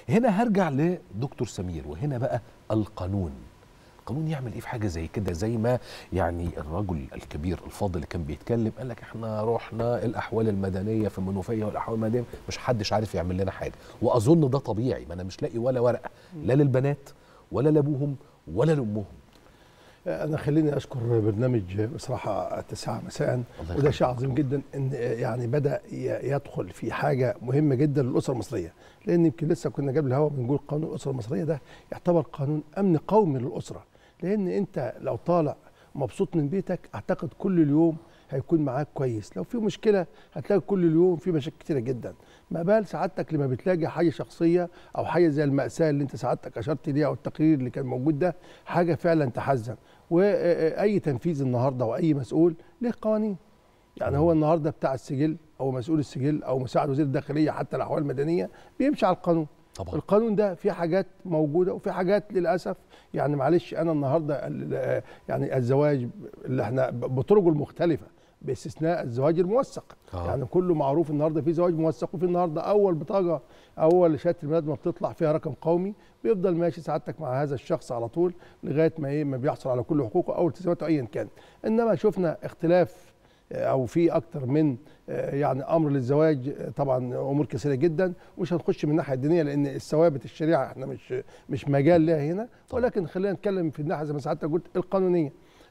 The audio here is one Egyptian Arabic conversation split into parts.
هنا هرجع لدكتور سمير وهنا بقى القانون القانون يعمل ايه في حاجه زي كده زي ما يعني الرجل الكبير الفاضل اللي كان بيتكلم قال لك احنا رحنا الاحوال المدنيه في المنوفيه والاحوال المدنيه مش حدش عارف يعمل لنا حاجه واظن ده طبيعي ما انا مش لاقي ولا ورقه لا للبنات ولا لابوهم ولا لامهم انا خليني اشكر برنامج بصراحه التاسعه مساء وده شيء عظيم جدا ان يعني بدا يدخل في حاجه مهمه جدا للاسره المصريه لان يمكن لسه كنا قبل الهوا بنقول قانون الاسره المصريه ده يعتبر قانون امن قومي للاسره لان انت لو طالع مبسوط من بيتك اعتقد كل اليوم هيكون معاك كويس لو في مشكله هتلاقي كل اليوم في مشاكل كتيره جدا ما بال سعادتك لما بتلاقي حاجه شخصيه او حاجه زي الماساه اللي انت سعادتك اشرت ليها او التقرير اللي كان موجود ده حاجه فعلا تحزن واي تنفيذ النهارده واي مسؤول له قوانين يعني هو النهارده بتاع السجل او مسؤول السجل او مساعد وزير الداخليه حتى الاحوال المدنيه بيمشي على القانون طبعا القانون ده في حاجات موجوده وفي حاجات للاسف يعني معلش انا النهارده يعني الزواج اللي احنا بطرقه المختلفه باستثناء الزواج الموثق آه. يعني كله معروف النهارده في زواج موثق وفي النهارده اول بطاقه اول شهاده الميلاد ما بتطلع فيها رقم قومي بيفضل ماشي سعادتك مع هذا الشخص على طول لغايه ما ايه ما بيحصل على كل حقوقه او التزاماته ايا كان انما شفنا اختلاف او في اكتر من يعني امر للزواج طبعا امور كثيره جدا ومش هنخش من الناحيه الدينيه لان الثوابت الشريعه احنا مش مش مجال لها هنا ولكن خلينا نتكلم في الناحيه زي ما سعادتك قلت القانونيه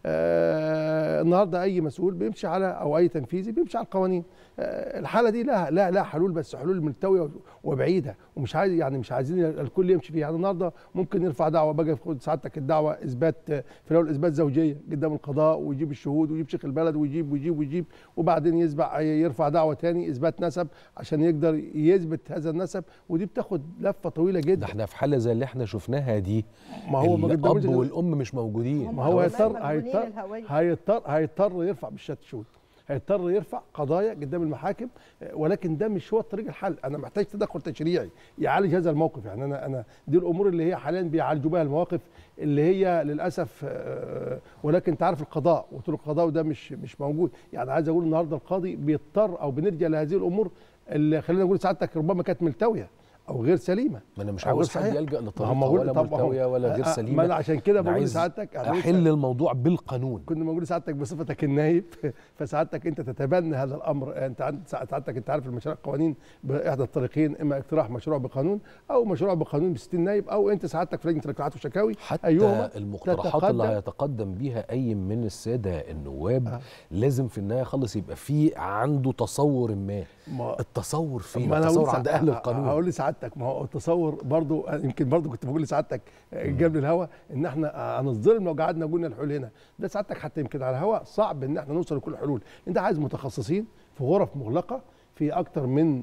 آه النهارده اي مسؤول بيمشي على او اي تنفيذي بيمشي على القوانين آه الحاله دي لها لا لا حلول بس حلول ملتويه وبعيده ومش عايز يعني مش عايزين الكل يمشي فيها يعني النهارده ممكن يرفع دعوه بقى ياخد سعادتك الدعوه اثبات في الاول اثبات زوجيه قدام القضاء ويجيب الشهود ويجيب شيخ البلد ويجيب ويجيب ويجيب وبعدين يسبق يرفع دعوه تاني اثبات نسب عشان يقدر يثبت هذا النسب ودي بتاخد لفه طويله جدا ده احنا في حاله زي اللي احنا شفناها دي ما هو ما الاب والام مش موجودين ما هو هيضطر هيضطر هيضطر هيضطر يرفع بالشهاده الشهود هيضطر يرفع قضايا قدام المحاكم ولكن ده مش هو طريق الحل انا محتاج تدخل تشريعي يعالج هذا الموقف يعني انا انا دي الامور اللي هي حاليا بيعالجوا بها المواقف اللي هي للاسف ولكن انت عارف القضاء وطرق القضاء وده مش مش موجود يعني عايز اقول النهارده القاضي بيضطر او بنرجع لهذه الامور اللي خلينا نقول سعادتك ربما كانت ملتويه او غير سليمه ما انا مش عاوز حد يلجا لطريقه ولا ملتويه ولا غير سليمه ما انا عشان كده بقول عايز لسعادتك احل الموضوع بالقانون كنا بنقول لسعادتك بصفتك النايب فسعادتك انت تتبنى هذا الامر انت عند سعادتك انت عارف المشاريع القوانين باحدى الطريقين اما اقتراح مشروع بقانون او مشروع بقانون ب 60 نايب او انت سعادتك في لجنه الاقتراحات والشكاوي حتى أيهما المقترحات اللي هيتقدم بيها اي من الساده النواب آه. لازم في النهايه خالص يبقى في عنده تصور ما, ما التصور فين التصور عند اهل القانون هقول لسعادتك ما هو التصور برضو يمكن برضو كنت بقول لسعادتك قبل الهوا ان احنا هنظلم لو قعدنا قلنا الحلول هنا ده سعادتك حتى يمكن على الهوا صعب ان احنا نوصل لكل الحلول انت عايز متخصصين في غرف مغلقه في اكتر من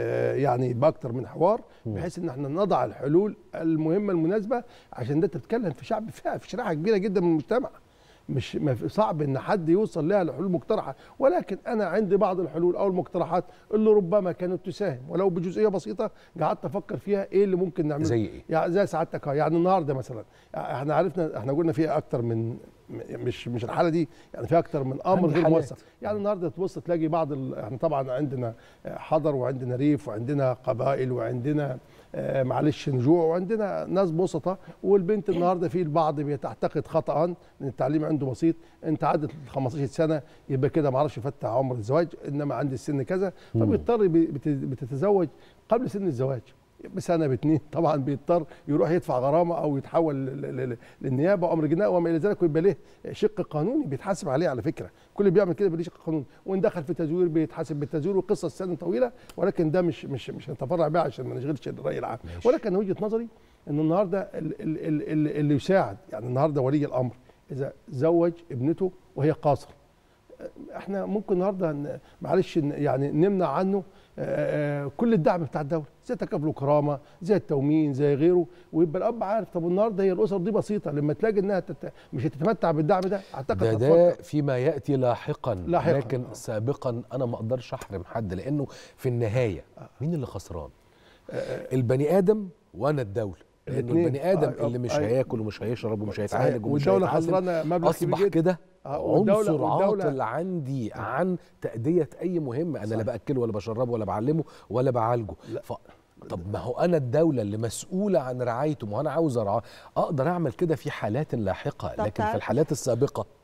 يعني باكتر من حوار بحيث ان احنا نضع الحلول المهمه المناسبه عشان ده تتكلم في شعب فئه في شريحه كبيره جدا من المجتمع مش صعب ان حد يوصل لها لحلول مقترحه ولكن انا عندي بعض الحلول او المقترحات اللي ربما كانت تساهم ولو بجزئيه بسيطه قعدت افكر فيها ايه اللي ممكن نعمله زي ايه يعني زي سعادتك يعني النهارده مثلا احنا عرفنا احنا قلنا في اكتر من مش مش الحاله دي يعني في اكتر من امر غير موثق يعني النهارده تبص تلاقي بعض ال... احنا طبعا عندنا حضر وعندنا ريف وعندنا قبائل وعندنا آه معلش نجوع وعندنا ناس بسطة والبنت النهارده في البعض بيعتقد خطا ان التعليم عنده بسيط انت عدت ال 15 سنه يبقى كده ما اعرفش يفتح عمر الزواج انما عندي السن كذا فبيضطر بتتزوج قبل سن الزواج بسنه باثنين طبعا بيضطر يروح يدفع غرامه او يتحول للنيابه او امر جنائي وما الى ذلك ويبقى له شق قانوني بيتحاسب عليه على فكره كل اللي بيعمل كده بيليه شق قانوني وان دخل في تزوير بيتحاسب بالتزوير وقصه سنه طويله ولكن ده مش مش مش هنتفرع بيه عشان ما نشغلش الراي العام ولكن وجهه نظري ان النهارده اللي يساعد يعني النهارده ولي الامر اذا زوج ابنته وهي قاصر احنا ممكن النهارده معلش يعني نمنع عنه كل الدعم بتاع الدوله زي تكافل وكرامه زي التومين زي غيره ويبقى الاب عارف طب النهارده هي الاسر دي بسيطه لما تلاقي انها تت... مش هتتمتع بالدعم ده اعتقد ده ده فيما ياتي لاحقا, لاحقا. لكن آه. سابقا انا ما اقدرش احرم حد لانه في النهايه مين اللي خسران البني ادم وانا الدوله لانه البني ادم اللي مش هياكل ومش هيشرب ومش هيتعالج ومش والدوله خسرانه مبلغ اصبح كده عنصر عاطل عندي عن تأدية أي مهمة أنا صح. لا بأكله ولا بشربه ولا بعلمه ولا بعالجه لا. ف... طب ما هو انا الدوله اللي مسؤوله عن رعايته ما هو انا عاوز ارعاه اقدر اعمل كده في حالات لاحقه طب لكن في تعرف- الحالات السابقه